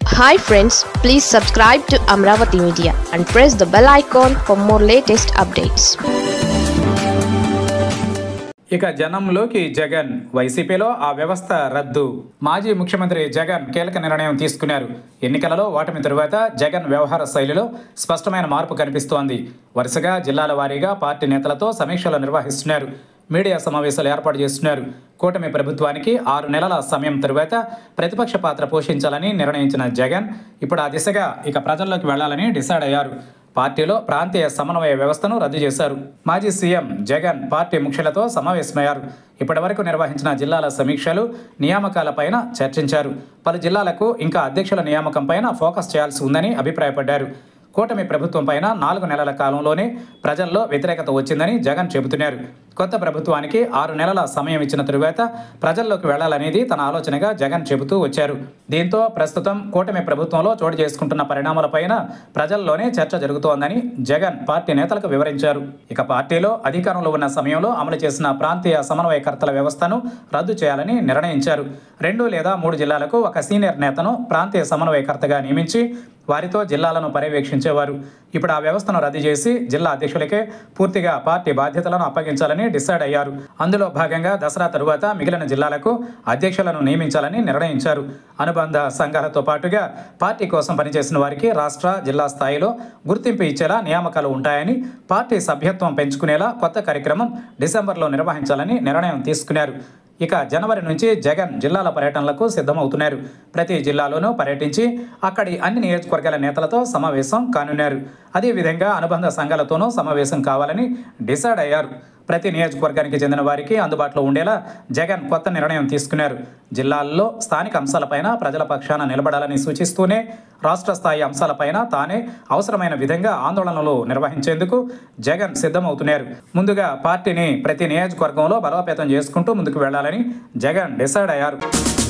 hi friends please subscribe to Amaravati media and press the bell icon for more latest updates ఇక జనంలోకి జగన్ వైసీపీలో ఆ వ్యవస్థ రద్దు మాజీ ముఖ్యమంత్రి జగన్ కీలక నిర్ణయం తీసుకున్నారు ఎన్నికలలో ఓటమి తరువాత జగన్ వ్యవహార శైలిలో స్పష్టమైన మార్పు కనిపిస్తోంది వరుసగా జిల్లాల వారీగా పార్టీ నేతలతో సమీక్షలు నిర్వహిస్తున్నారు మీడియా సమావేశాలు ఏర్పాటు చేస్తున్నారు కూటమి ప్రభుత్వానికి ఆరు నెలల సమయం తరువాత ప్రతిపక్ష పాత్ర పోషించాలని నిర్ణయించిన జగన్ ఇప్పుడు ఆ దిశగా ఇక ప్రజల్లోకి వెళ్లాలని డిసైడ్ అయ్యారు పార్టీలో ప్రాంతీయ సమన్వయ వ్యవస్థను రద్దు చేశారు మాజీ సీఎం జగన్ పార్టీ ముఖ్యులతో సమావేశమయ్యారు ఇప్పటి వరకు నిర్వహించిన జిల్లాల సమీక్షలు నియామకాలపైన చర్చించారు పలు జిల్లాలకు ఇంకా అధ్యక్షుల నియామకంపైన ఫోకస్ చేయాల్సి ఉందని అభిప్రాయపడ్డారు కూటమి ప్రభుత్వం పైన నాలుగు నెలల కాలంలోనే ప్రజల్లో వ్యతిరేకత వచ్చిందని జగన్ చెబుతున్నారు కొత్త ప్రభుత్వానికి ఆరు నెలల సమయం ఇచ్చిన తరువాత ప్రజల్లోకి వెళ్లాలనేది తన ఆలోచనగా జగన్ చెబుతూ వచ్చారు దీంతో ప్రస్తుతం కూటమి ప్రభుత్వంలో చోటు చేసుకుంటున్న పరిణామాలపైన ప్రజల్లోనే చర్చ జరుగుతోందని జగన్ పార్టీ నేతలకు వివరించారు ఇక పార్టీలో అధికారంలో ఉన్న సమయంలో అమలు చేసిన ప్రాంతీయ సమన్వయకర్తల వ్యవస్థను రద్దు చేయాలని నిర్ణయించారు రెండు లేదా మూడు జిల్లాలకు ఒక సీనియర్ నేతను ప్రాంతీయ సమన్వయకర్తగా నియమించి వారితో జిల్లాలను పర్యవేక్షించేవారు ఇప్పుడు ఆ వ్యవస్థను రద్దు చేసి జిల్లా అధ్యక్షులకే పూర్తిగా పార్టీ బాధ్యతలను అప్పగించాలని డిసైడ్ అయ్యారు అందులో భాగంగా దసరా తరువాత మిగిలిన జిల్లాలకు అధ్యక్షులను నియమించాలని నిర్ణయించారు అనుబంధ సంఘాలతో పాటుగా పార్టీ కోసం పనిచేసిన వారికి రాష్ట్ర జిల్లా స్థాయిలో గుర్తింపు ఇచ్చేలా నియామకాలు ఉంటాయని పార్టీ సభ్యత్వం పెంచుకునేలా కొత్త కార్యక్రమం డిసెంబర్లో నిర్వహించాలని నిర్ణయం తీసుకున్నారు ఇక జనవరి నుంచి జగన్ జిల్లాల పర్యటనలకు సిద్ధమవుతున్నారు ప్రతి జిల్లాలోనూ పర్యటించి అక్కడి అన్ని నియోజకవర్గాల నేతలతో సమావేశం కానున్నారు అదేవిధంగా అనుబంధ సంఘాలతోనూ సమావేశం కావాలని డిసైడ్ అయ్యారు ప్రతి నియోజకవర్గానికి చెందిన వారికి అందుబాటులో ఉండేలా జగన్ కొత్త నిర్ణయం తీసుకున్నారు జిల్లాల్లో స్థానిక అంశాలపైన ప్రజల పక్షాన నిలబడాలని సూచిస్తూనే రాష్ట్ర స్థాయి అంశాలపైన తానే అవసరమైన విధంగా ఆందోళనలు నిర్వహించేందుకు జగన్ సిద్ధమవుతున్నారు ముందుగా పార్టీని ప్రతి నియోజకవర్గంలో బలోపేతం చేసుకుంటూ ముందుకు వెళ్లాలని జగన్ డిసైడ్ అయ్యారు